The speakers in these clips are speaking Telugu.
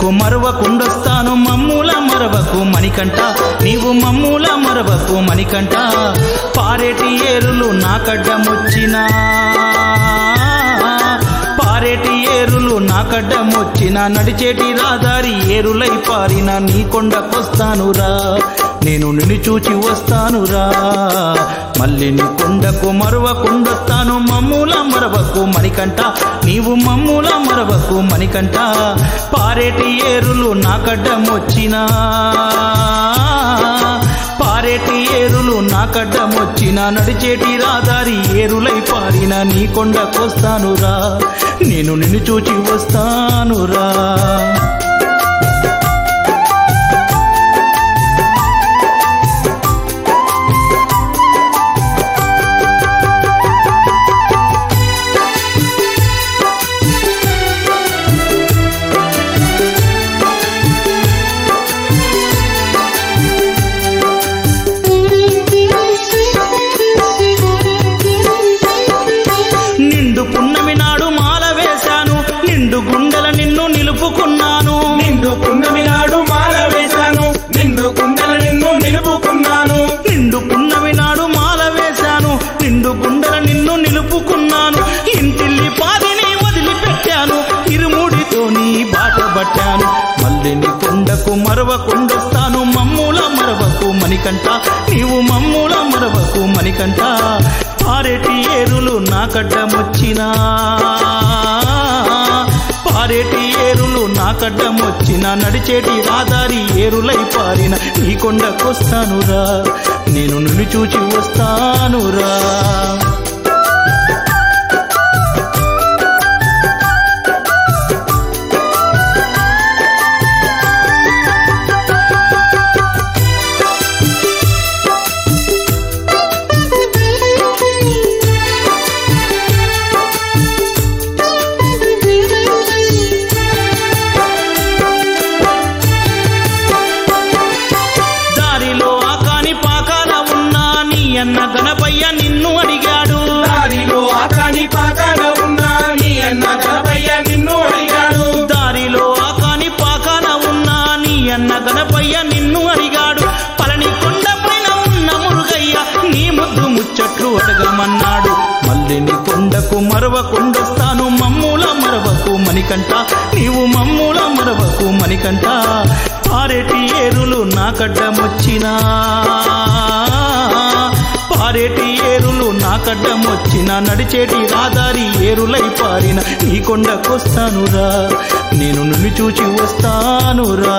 కొండకు మరవకుండొస్తాను మమ్ముల మరవకు మణికంట నీవు మమ్ముల మరవకు మణికంట పారేటి ఏరులు నాకడ్డమొచ్చినా పారేటి ఏరులు నాకడ్డమొచ్చిన నడిచేటి రాదారి ఏరులై పారిన నీ కొండకొస్తానురా నేను నిన్ను చూచి వస్తానురా మళ్ళీ నీ కొండకు మరవకుండొస్తాను మమ్ముల మరవకు మణికంట నీవు మమ్ముల మరవకు మణికంట పారేటి ఏరులు నాకడ్డమొచ్చినా పారేటి ఏరులు నాకడ్డమొచ్చిన నడిచేటి రాదారి ఏరులై పారిన నీ కొండకొస్తానురా నేను నిన్ను చూచి వస్తానురా నిండు పున్నమి నాడు మాల వేశాను నిండు గుండెల నిన్ను నిలుపుకున్నాను నిండు పున్నమి నాడు మాల వేశాను నిండు కుండల నిన్ను నిలుపుకున్నాను నిండు పున్నమి నాడు మాల వేశాను నిండు గుండెల నిన్ను నిలుపుకున్నాను ఇంటిల్లి పాదిని వదిలిపెట్టాను ఇరుముడితో నీ బాట పట్టాను మళ్ళీ నీ కొండకు మరవకుండొస్తాను మమ్ముల మరవకు మణికంట నీవు మమ్ముల మరవకు మణికంట పారేటి ఏరులు నాకడ్డమొచ్చినా పారేటి ఏరులు నాకడ్డమొచ్చిన నడిచేటి రాదారి ఏరులై పారిన నీ కొండకొస్తానురా నేను నిన్ను చూచి వస్తానురా దారిలో ఆకాని పాకాన ఉన్నా నీ అన్న గణపయ్య నిన్ను అడిగాడు దారిలో ఆకాని పాకాన ఉన్నా నీ అన్న గణపయ్య నిన్ను అడిగాడు దారిలో ఆకాని పాకాన ఉన్నా నీ అన్న గణపయ్య నిన్ను అడిగాడు పళని కొండ పైన ఉన్న మురుగయ్య నీ ముద్దు ముచ్చట్లు అడగమన్నాడు మళ్ళీ నీ కొండకు మరవకుండొస్తాను మమ్ముల మరవకు మణికంట నీవు మమ్ముల మరవకు మణికంట పారేటి ఏరులు నాకడ్డమొచ్చినా పారేటి ఏరులు నాకడ్డమొచ్చిన నడిచేటి రాదారి ఏరులై పారిన నీ కొండకొస్తానురా నేను నిన్ను చూచి వస్తానురా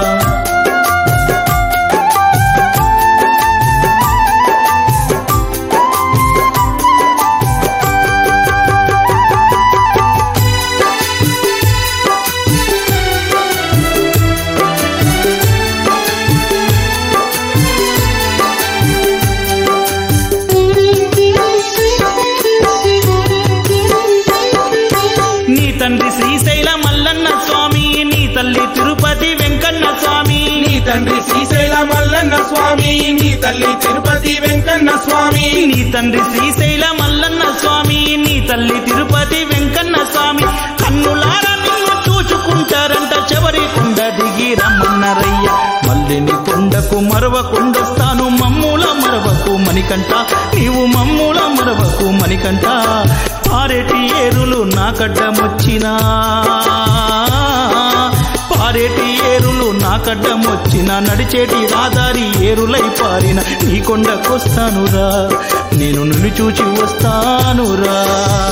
నీ తండ్రి శ్రీశైల మల్లన్న స్వామి నీ తల్లి తిరుపతి వెంకన్న స్వామి నీ తండ్రి శ్రీశైల మల్లన్న స్వామి నీ తల్లి తిరుపతి వెంకన్న స్వామి నీ తండ్రి శ్రీశైల మల్లన్న స్వామి నీ తల్లి తిరుపతి వెంకన్న స్వామి కన్నులారా నిన్ను చూచుకుంటారంట చివరి కొండ దిగి రమ్మన్నరయ్య మళ్ళీ నీ కొండకు మరవకుండొస్తాను మమ్ముల మరవకు మణికంట నీవు మమ్ముల మరవకు మణికంట పారేటి ఏరులు నాకడ్డమొచ్చినా పారేటి ఏరులు నాకడ్డమొచ్చిన నడిచేటి రాదారి ఏరులై పారిన నీ కొండకొస్తానురా నేను నిన్ను చూచి వస్తానురా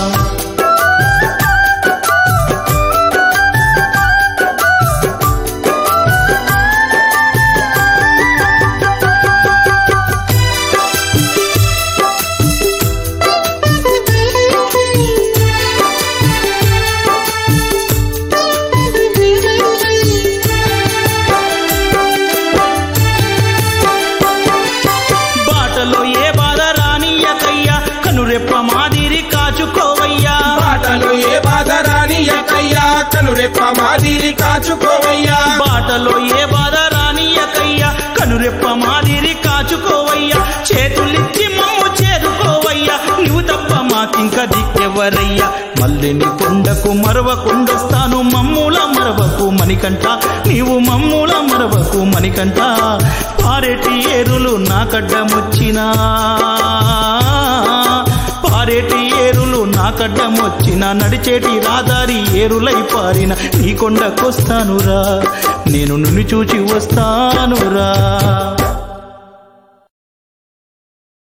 బాటలో ఏ బాధ రానియకయ్యా కనురెప్ప మాదిరి కాచుకోవయ్యా బాటలో ఏ బాధ రానియకయ్యా కనురెప్ప మాదిరి కాచుకోవయ్యా బాటలో ఏ బాధ రానియకయ్యా కనురెప్ప మాదిరి కాచుకోవయ్యా చేతులిచ్చి మమ్ము చేరుకోవయ్యా నువ్వు తప్ప మాకింక దిక్కెవరయ్యా మళ్ళీ నీ కొండకు మరవకుండొస్తాను మమ్ముల మరవకు మణికంట మణికంట నీవు మమ్ముల మరవకు మణికంట పారేటి ఏరులు నాకడ్డమొచ్చినా పారేటి ఏరులు నాకడ్డమొచ్చిన నడిచేటి రాదారి ఏరులై పారిన నీ కొండకొస్తానురా నేను నిన్ను చూచి వస్తానురా